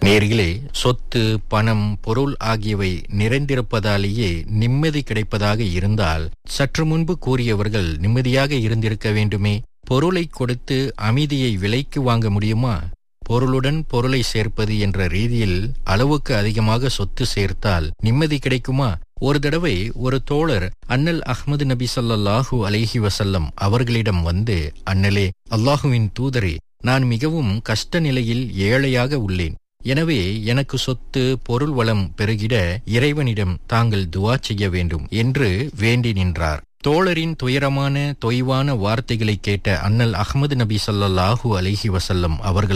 நேர்களே சொத்து பணம் பொருள் ஆகியவை நிறைந்திருப்பதாலேயே நிம்மதி கிடைப்பதாக இருந்தால் சற்று முன்பு கூறியவர்கள் நிம்மதியாக இருந்திருக்க வேண்டுமே பொருளை கொடுத்து அமைதியை விலைக்கு வாங்க முடியுமா பொருளுடன் பொருளை சேர்ப்பது என்ற ரீதியில் அளவுக்கு அதிகமாக சொத்து சேர்த்தால் நிம்மதி கிடைக்குமா ஒரு தடவை ஒரு தோழர் அண்ணல் அஹ்மது நபி ஸல்லல்லாஹு அலைஹி வஸல்லம் அவர்களிடம் வந்து அண்ணலே அல்லாஹுவின் தூதரே நான் மிகவும் கஷ்ட நிலையில் ஏழையாக உள்ளேன் எனவே எனக்கு சொத்து பொருள் வளம் பெருகிட இறைவனிடம் தாங்கள் துவா செய்ய வேண்டும் என்று வேண்டி நின்றார் தோழரின் துயரமான தொய்வான வார்த்தைகளை கேட்ட அண்ணல் அஹ்மது நபி ஸல்லல்லாஹு அலைஹி வஸல்லம் அவர்கள்